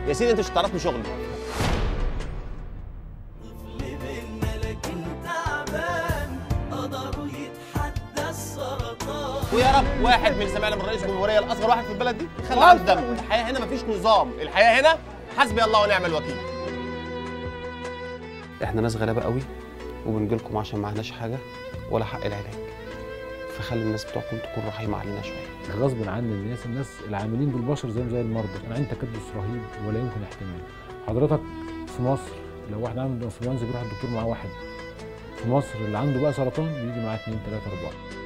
يا سيدي انت مش هتعرفني شغلي ويا رب واحد من زمايلنا من رئيس الجمهوريه الاصغر واحد في البلد دي خلي عنده دم الحياه هنا مفيش نظام الحياه هنا حسبي الله ونعم الوكيل احنا ناس غلابه قوي وبنجي لكم عشان معناش حاجه ولا حق العلاج فخلي الناس بتوعكم تكون رحيمه علينا شويه غصب عن الناس الناس العاملين دول بشر زيهم زي المرضى انا عندي تكدس رهيب ولا يمكن احتمال حضرتك في مصر لو واحد عنده انفلونزا بيروح الدكتور معاه واحد في مصر اللي عنده بقى سرطان بيجي معاه اثنين ثلاثه اربعه